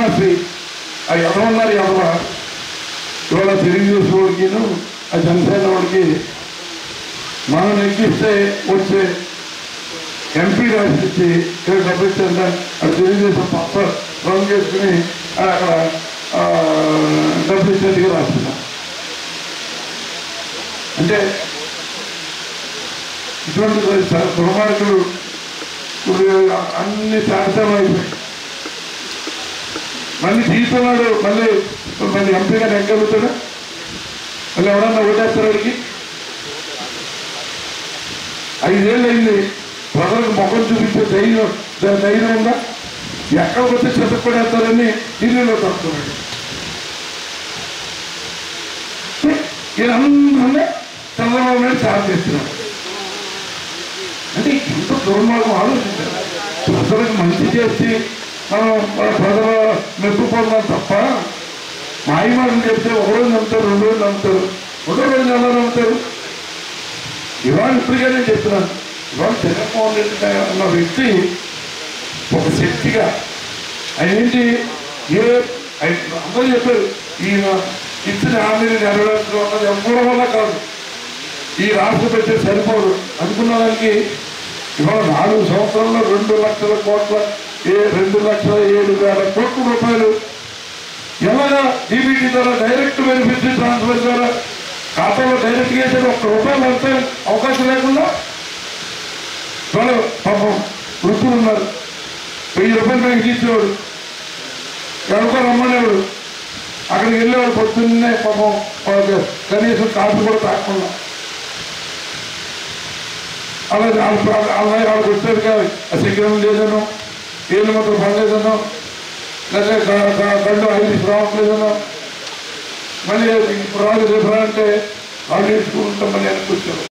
కరుణాశ్రీ ఆ ఎవరున్నారు ఎవరు ఇవాళ తెలుగుదేశం వాడికిను ఆ జనసేన వాడికి మనం ఎక్కిస్తే వచ్చే ఎంపీ రాసిచ్చి ఇక్కడ డబ్బు ఇచ్చారంట అది తెలుగుదేశం పక్క రంగు చేసుకుని అది అక్కడ ఆ, డబ్బు ఇచ్చినట్టుగా రాస్తున్నా అంటే ఇటువంటి దుర్మార్గులు ఇప్పుడు అన్ని శాస్త్రం అయిపోయాయి మళ్ళీ తీసుకున్నాడు మళ్ళీ మళ్ళీ ఎంపీగా నెగ్గలుగుతాడా మళ్ళీ ఎవరన్నా ఓటేస్తారు వాడికి ఐదేళ్ళు అయింది ప్రజలకు ముఖం చూపించే ధైర్యం ధై- ధైర్యం ఉందా ఎక్కడ పోతే చెత్తపడేస్తారని ఢిల్లీలో తడుతున్నాడు ఈయనందరూ చంద్రబాబు నాయుడు సాయం చేస్తున్నాడు అంటే ఇంత దుర్మార్గం ఆలోచించారు ప్రజలకు మంచి చేసి మనం మన ప్రజల మెప్పు పొందాం తప్ప మాయమాటలు చెప్తే ఒక రోజు నమ్ముతారు రెండు రోజులు నమ్ముతారు రెండో రోజు ఎలా నమ్ముతారు ఇవాళ ఇప్పటికైనా చెప్తున్నాను ఇవాళ జగన్మోహన్ రెడ్డి గారు అన్న వ్యక్తి ఒక శక్తిగా ఆయన ఏంటి ఏ ఆయన అందరూ చెప్పారు ఈయన ఇచ్చిన హామీని నెరవేర్చడం అన్నది ఎవరి వల్ల కాదు ఈ రాష్ట్ర బడ్జెట్ సరిపోదు అనుకున్న దానికి ఇవాళ నాలుగు సంవత్సరాల్లో రెండు లక్షల కోట్ల ఏ రెండు లక్షల ఏడు వేల కోట్ల రూపాయలు ఎలాగా డీబీటీ ద్వారా డైరెక్ట్ బెనిఫిట్ ట్రాన్స్ఫర్ ద్వారా ఖాతాలో డైరెక్ట్ చేసేది ఒక్క రూపాయలు అంతే అవకాశం లేకుండా వాళ్ళు పాపం వృత్తులు ఉన్నారు వెయ్యి రూపాయలు బ్యాంక్ ఇచ్చేవాడు ఎవరికో రమ్మనేవాడు అక్కడికి వెళ్ళేవాడు పొద్దున్నే పాపం వాళ్ళకి కనీసం కాఫీ కూడా తాకుండా అలా అలా వాళ్ళకి వచ్చేది కాదు ఆ శిఖరం లేదనో ఏళ్ళు మాత్రం పడలేదనో లేదా గ- గ- గండు ఐదు రావట్లేదనో మళ్ళీ ఇప్పుడు రాదు రేపు రా అంటే వాళ్ళు నేర్చుకుంటాం మళ్ళీ వెనక్కి వచ్చారు